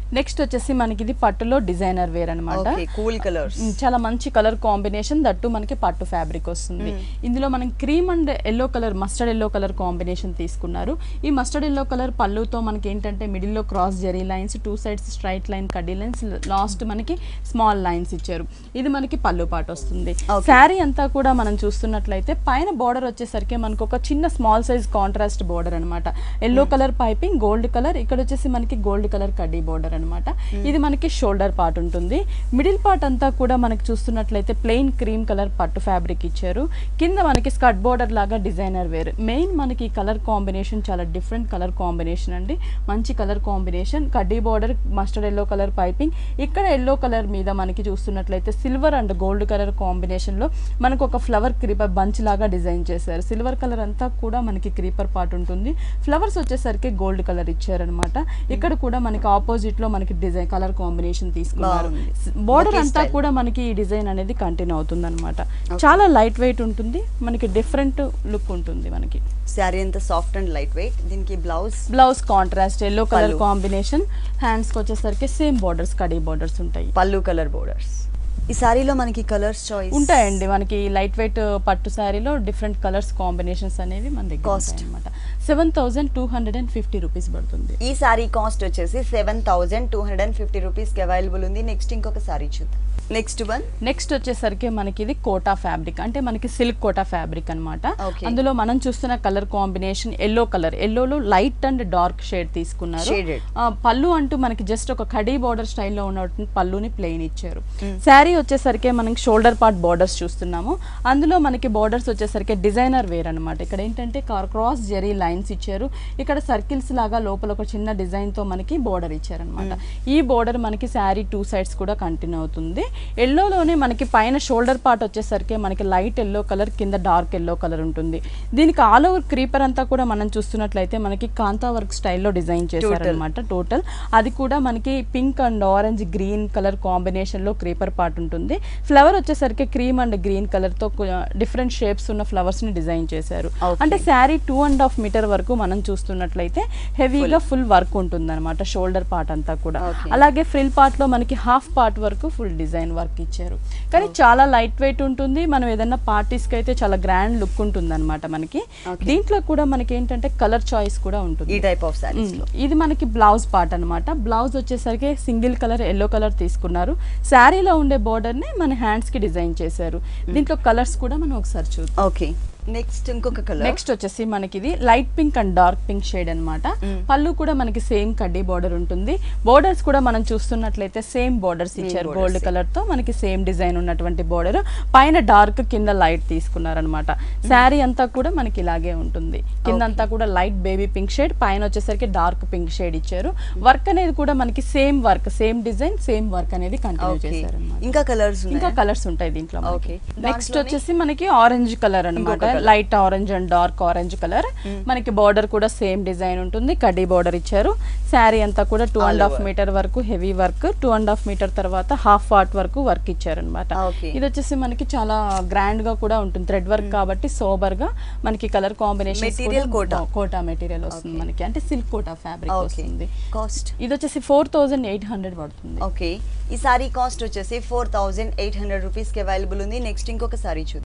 Next వచ్చేసి మనకి ఇది పట్టులో డిజైనర్ వేర్ అనమాట ఓకే కూల్ కలర్స్ చాలా మంచి కలర్ కాంబినేషన్ దట్టు మనకి పట్టు ఫ్యాబ్రిక్ వస్తుంది ఇందులో మనం cream and yellow colour mustard yellow colour combination తీసుకున్నారు ఈ మస్టర్డ్ ఎల్లో కలర్ పళ్ళుతో మనకి ఏంటంటే మిడిల్ లో క్రాస్ జెరీ lines two sides straight line కడ్డీ లైన్స్ లాస్ట్ మనకి స్మాల్ లైన్స్ ఇచ్చారు ఇది మనకి పళ్ళు పాట వస్తుంది Okay. శారీ అంతా కూడా మనం చూస్తున్నట్లయితే పైన బార్డర్ వచ్చేసరికి మనకు ఒక చిన్న స్మాల్ సైజ్ కాంట్రాస్ట్ బార్డర్ అనమాట yellow colour piping gold colour ఇక్కడ వచ్చేసి మనకి గోల్డ్ కలర్ కడ్డీ బార్డర్ అనమాట ఇది మనకి షోల్డర్ పార్ట్ ఉంటుంది మిడిల్ పార్ట్ అంతా కూడా మనకి చూస్తున్నట్లయితే ప్లెయిన్ క్రీమ్ కలర్ పట్టు ఫ్యాబ్రిక్ ఇచ్చారు కింద మనకి స్కర్ట్ బార్డర్ లాగా డిజైనర్ వేర్ మెయిన్ మనకి కలర్ కాంబినేషన్ చాలా డిఫరెంట్ కలర్ కాంబినేషన్ అండి మంచి కలర్ కాంబినేషన్ కడ్డీ border mustard yellow colour piping ఇక్కడ ఎల్లో కలర్ మీద మనకి చూస్తున్నట్లయితే silver and gold colour combination లో మనకు ఒక ఫ్లవర్ క్రీపర్ బంచ్ లాగా డిజైన్ చేశారు సిల్వర్ కలర్ అంతా కూడా మనకి క్రీపర్ పార్ట్ ఉంటుంది ఫ్లవర్స్ వచ్చేసరికి గోల్డ్ కలర్ ఇచ్చారనమాట ఇక్కడ కూడా మనకి ఆపోజిట్ లో మనకి డిజైన్ కలర్ కాంబినేషన్ తీసుకున్నారు బాగుంది. బోర్డర్ Bouquet అంతా style. కూడా మనకి ఈ డిజైన్ అనేది కంటిన్యూ అవుతుంది అనమాట చాలా లైట్ వెయిట్ ఉంటుంది మనకి డిఫరెంట్ లుక్ ఉంటుంది మనకి శారీ అంతా సాఫ్ట్ అండ్ లైట్ వెయిట్ దీనికి blouse blouse contrast yellow colour పళ్ళు. కాంబినేషన్ హ్యాండ్స్కి వచ్చేసరికి సేమ్ బార్డర్స్ కడీ బార్డర్స్ ఉంటాయి పళ్ళు కలర్ బోర్డర్స్ ఈ శారీలో మనకి కలర్స్ చాయిస్ ఉంటాయండి మనకి లైట్ వెయిట్ పట్టు శారీలో డిఫరెంట్ కలర్స్ కాంబినేషన్స్ అనేవి మన దగ్గర Cost? అనమాట seven thousand two hundred and fifty rupees పడుతుంది ఈ శారీ కాస్ట్ వచ్చేసి seven thousand two hundred and fifty రూపీస్కి అవైలబుల్ ఉంది నెక్స్ట్ ఇంకొక శారీ చూద్దాం నెక్స్ట్ వన్ నెక్స్ట్ వచ్చేసరికి మనకి ఇది కోటా ఫ్యాబ్రిక్ అంటే మనకి సిల్క్ కోటా ఫ్యాబ్రిక్ అన్నమాట Okay. అందులో మనం చూస్తున్న కలర్ కాంబినేషన్ ఎల్లో కలర్ ఎల్లోలో లైట్ అండ్ డార్క్ షేడ్ తీసుకున్నారు Shaded. ఆ, పళ్ళు అంటూ మనకి జస్ట్ ఒక కడీ బార్డర్ స్టైల్లో ఉన్నటువంటి పళ్ళుని ప్లెయిన్ ఇచ్చారు శారీ వచ్చేసరికి మనకి షోల్డర్ పార్ట్ బార్డర్స్ చూస్తున్నాము అందులో మనకి బార్డర్స్ వచ్చేసరికి డిజైనర్ వేర్ అనమాట ఇక్కడ ఏంటంటే క్రాస్ జెరీ లైన్స్ ఇచ్చారు ఇక్కడ సర్కిల్స్ లాగా లోపల ఒక చిన్న డిజైన్ తో మనకి బార్డర్ ఇచ్చారనమాట ఈ బార్డర్ మనకి శారీ టూ సైడ్స్ కూడా కంటిన్యూ అవుతుంది ఎల్లోలోనే మనకి పైన షోల్డర్ పార్ట్ వచ్చేసరికి మనకి లైట్ ఎల్లో కలర్ కింద డార్క్ ఎల్లో కలర్ ఉంటుంది దీనికి ఆల్ ఓవర్ క్రీపర్ అంతా కూడా మనం చూస్తున్నట్లయితే మనకి కాంతా వర్క్ స్టైల్లో డిజైన్ చేశారనమాట టోటల్ అది కూడా మనకి pink and orange green colour combination లో క్రీపర్ పార్ట్ ఉంటుంది ఫ్లవర్ వచ్చేసరికి క్రీమ్ అండ్ గ్రీన్ కలర్ తో డిఫరెంట్ షేప్స్ ఉన్న ఫ్లవర్స్ ని డిజైన్ చేశారు Okay. అంటే sari two and half metre వరకు మనం చూస్తున్నట్లయితే హెవీగా ఫుల్ వర్క్ ఉంటుంది అనమాట షోల్డర్ పార్ట్ అంతా కూడా Okay. అలాగే ఫ్రిల్ పార్ట్ లో మనకి హాఫ్ పార్ట్ వరకు ఫుల్ డిజైన్ వర్క్ ఇచ్చారు కానీ చాలా లైట్ వెయిట్ ఉంటుంది మనం ఏదైనా పార్టీస్ కి అయితే చాలా గ్రాండ్ లుక్ ఉంటుంది అనమాట మనకి Okay. దీంట్లో కూడా మనకి ఏంటంటే కలర్ చాయిస్ కూడా ఉంటుంది ఈ టైప్ ఆఫ్ శారీస్ మ్మ్. ఇది మనకి బ్లౌజ్ పార్ట్ అన్నమాట బ్లౌజ్ వచ్చేసరికి సింగిల్ కలర్ ఎల్లో కలర్ తీసుకున్నారు శారీలో ఉండే border ని మన హ్యాండ్స్ కి డిజైన్ చేశారు దీంట్లో కలర్స్ కూడా మనం ఒకసారి చూద్దాం ఓకే నెక్స్ట్ ఇంకొక కలర్ నెక్స్ట్ వచ్చేసి మనకి ఇది light pink and dark pink shade అన్నమాట పళ్ళు కూడా మనకి సేమ్ కడ్డీ బార్డర్ ఉంటుంది బోర్డర్స్ కూడా మనం చూస్తున్నట్లయితే సేమ్ బోర్డర్స్ ఇచ్చారు borders, గోల్డ్ కలర్ తో మనకి సేమ్ డిజైన్ ఉన్నటువంటి బోర్డర్ పైన డార్క్ కింద లైట్ తీసుకున్నారనమాట శారీ అంతా కూడా మనకి ఇలాగే ఉంటుంది కింద అంతా కూడా లైట్ బేబీ పింక్ షేడ్ పైన వచ్చేసరికి డార్క్ పింక్ షేడ్ ఇచ్చారు వర్క్ అనేది కూడా మనకి same work same design same work అనేది కంటిన్యూ ఓకే చేశారన్నమాట ఇంకా కలర్స్ ఇంకా ఉన్నాయి కలర్స్ ఉంటాయి దీంట్లో Okay. నెక్స్ట్ దాంట్లోనే వచ్చేసి మనకి ఆరెంజ్ కలర్ ఇంకొక అన్నమాట colour. Light orange and dark orange colour మనకి బార్డర్ కూడా సేమ్ డిజైన్ ఉంటుంది కడ్డీ బార్డర్ ఇచ్చారు శారీ అంతా కూడా two All and half over. Metre వరకు heavy work two and half metre తర్వాత హాఫ్ వాట్ వరకు వర్క్ ఇచ్చారు అనమాట Okay. ఇది వచ్చేసి మనకి చాలా గ్రాండ్ గా కూడా ఉంటుంది థ్రెడ్ వర్క్ కాబట్టి సోబర్ గా మనకి కలర్ కాంబినేషన్ Material కోటా. కోటా మెటీరియల్ వస్తుంది Okay. మనకి అంటే సిల్క్ కోటా ఫ్యాబ్రిక్ ఓకే వస్తుంది కాస్ట్ ఇది వచ్చేసి ఫోర్ థౌజండ్ ఎయిట్ హండ్రెడ్ పడుతుంది ఓకే ఈ సారీ కాస్ట్ వచ్చేసి ఫోర్ థౌజండ్ ఎయిట్ హండ్రెడ్ రూపీస్కి అవైలబుల్ ఉంది నెక్స్ట్ ఇంకొక సారీ చూద్దాం